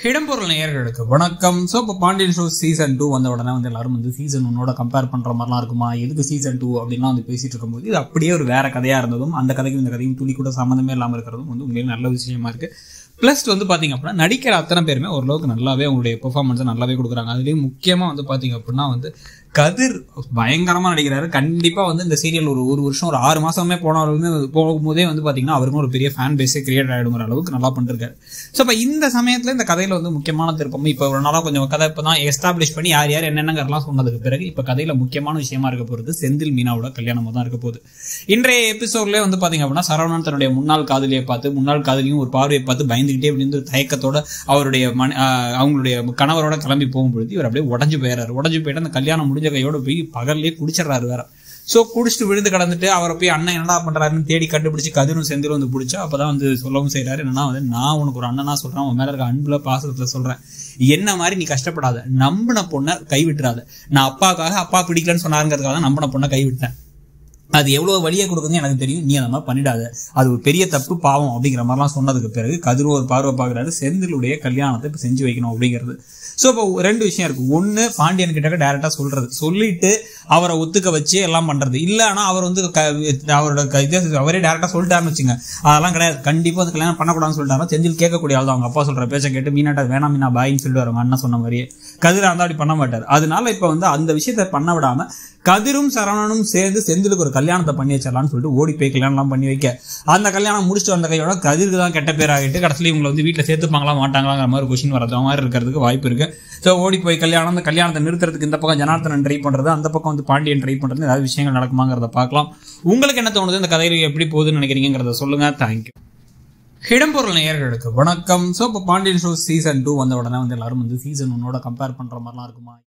இடம்பொருள் நேயர்களுக்கு வணக்கம் ஸோ இப்போ பாண்டியன் ஷோ சீசன் டூ வந்த உடனே வந்து எல்லாரும் வந்து சீசன் ஒன்னோட கம்பேர் பண்ணுற மாதிரிலாம் இருக்குமா எதுக்கு சீசன் டூ அப்படின்லாம் வந்து பேசிட்டு இருக்கும்போது இது அப்படியே ஒரு வேற கதையாக இருந்ததும் அந்த கதைக்கும் இந்த கதையும் துளி கூட சம்மந்தமே இல்லாமல் இருக்கிறதும் வந்து உண்மையிலே நல்ல விஷயமா இருக்கு ப்ளஸ் வந்து பார்த்தீங்க அப்படின்னா நடிக்கிற அத்தனை பேருமே ஓரளவுக்கு நல்லாவே அவங்களுடைய பெர்ஃபார்மன்ஸை நல்லாவே கொடுக்குறாங்க அதுலேயும் முக்கியமாக வந்து பார்த்தீங்க அப்படின்னா வந்து கதிர் பயங்கரமாக நடிக்கிறாரு கண்டிப்பாக வந்து இந்த சீரியல் ஒரு ஒரு வருஷம் ஒரு ஆறு மாதமே போனாலுமே போகும்போதே வந்து பார்த்தீங்கன்னா அவருக்கும் ஒரு பெரிய ஃபேன் பேஸே கிரியேட் ஆகிடுங்கிற அளவுக்கு நல்லா பண்ணிருக்காரு ஸோ இப்போ இந்த சமயத்தில் இந்த கதையில் வந்து முக்கியமான திருப்பம் இப்போ ஒரு நாளாக கொஞ்சம் கதை இப்போ தான் எஸ்டாப்ளிஷ் பண்ணி யார் யார் என்னென்னங்கிறலாம் சொன்னதுக்கு பிறகு இப்போ கதையில் முக்கியமான விஷயமா இருக்க போகிறது செந்தில் மீனாவோட கல்யாணமாக தான் இருக்க போகுது இன்றைய எபிசோட்லேயே வந்து பார்த்தீங்க அப்படின்னா சரவணன் தன்னுடைய முன்னாள் காதலியை பார்த்து முன்னாள் காதலியும் ஒரு பார்வையை பார்த்து பயந்துக்கிட்டே இப்படி இருந்து தயக்கத்தோட அவருடைய மன ஆஹ் அவங்களுடைய கணவரோட கிளம்பி போகும்பொழுது இவர் அப்படியே உடஞ்சு போயிடுறாரு உடஞ்சு போயிட்டு அந்த கல்யாணம் முடிஞ்ச கையோட போய் பகல்லே குடிச்சிடுறாரு வேற ஸோ குடிச்சிட்டு விழுந்து கடந்துட்டு அவரை போய் அண்ணன் என்னடா பண்றாருன்னு தேடி கண்டுபிடிச்சு கதிரும் செந்திலும் வந்து பிடிச்சா அப்பதான் வந்து சொல்லவும் செய்றாரு என்னன்னா வந்து நான் உனக்கு ஒரு அண்ணனா சொல்றேன் உன் மேல இருக்க அன்புல பாசத்துல சொல்றேன் என்ன மாதிரி நீ கஷ்டப்படாத நம்பின பொண்ணை கைவிட்டுறாத நான் அப்பாக்காக அப்பா பிடிக்கலன்னு சொன்னாருங்கிறதுக்காக தான் நம்பின பொண்ணை கைவிட்டேன் அது எவ்வளவு வழியை கொடுக்குதுன்னு எனக்கு தெரியும் நீ அந்த மாதிரி பண்ணிடாத அது ஒரு பெரிய தப்பு பாவம் அப்படிங்கிற மாதிரிலாம் சொன்னதுக்கு பிறகு கதிர் ஒரு பார்வை பார்க்குறாரு செந்திலுடைய கல்யாணத்தை இப்போ செஞ்சு வைக்கணும் அப்படிங்கிறது ஸோ இப்போ ரெண்டு விஷயம் இருக்கு ஒன்று பாண்டியன் கிட்ட டேரெக்டாக சொல்றது சொல்லிட்டு அவரை ஒத்துக்க வச்சு எல்லாம் பண்றது இல்லைன்னா அவர் வந்து க அவரோட க- இதே அவரே டேரெக்டாக சொல்லிட்டாருன்னு வச்சுங்க அதெல்லாம் கிடையாது கண்டிப்பாக அது கல்யாணம் பண்ணக்கூடாதுன்னு சொல்லிட்டாருன்னா செந்தில் கேட்கக்கூடிய ஆள் தான் அவங்க அப்பா சொல்ற பேச்சை கேட்டு மீனாட்டா வேணாம் மீனா பாயின்னு சொல்லிட்டு அவங்க அண்ணன் சொன்ன மாதிரியே கதிர் அந்த அப்படி பண்ண மாட்டார் அதனால இப்போ வந்து அந்த விஷயத்தை பண்ண விடாம கதிரும் சரவணனும் சேர்ந்து செந்திலுக்கு ஒரு கல்யாணத்தை பண்ணி வச்சிடலாம்னு சொல்லிட்டு ஓடி போய் கல்யாணம்லாம் பண்ணி வைக்க அந்த கல்யாணம் முடிச்சுட்டு வந்த கையோட கதிருக்கு தான் கெட்ட பேர் ஆகிட்டு கடைசியில் இவங்களை வந்து வீட்டில் சேர்த்துப்பாங்களா மாட்டாங்களாங்கிற மாதிரி கொஷின் வரது மாதிரி இருக்கிறதுக்கு வாய்ப்பு இருக்கு ஸோ ஓடி போய் கல்யாணம் அந்த கல்யாணத்தை நிறுத்துறதுக்கு இந்த பக்கம் ஜனார்த்தனன் ட்ரை பண்றது அந்த பக்கம் வந்து பாண்டியன் ட்ரை பண்றது ஏதாவது விஷயங்கள் நடக்குமாங்கிறத பார்க்கலாம் உங்களுக்கு என்ன தோணுது இந்த கதையில் எப்படி போகுதுன்னு நினைக்கிறீங்கிறத சொல்லுங்க தேங்க்யூ இடம்பொருள் நேயர்களுக்கு வணக்கம் ஸோ இப்போ பாண்டியன் ஷோ சீசன் டூ வந்த உடனே வந்து எல்லாரும் வந்து சீசன் ஒன்னோட கம்பேர் பண்ற மாதிரிலாம் இருக்குமா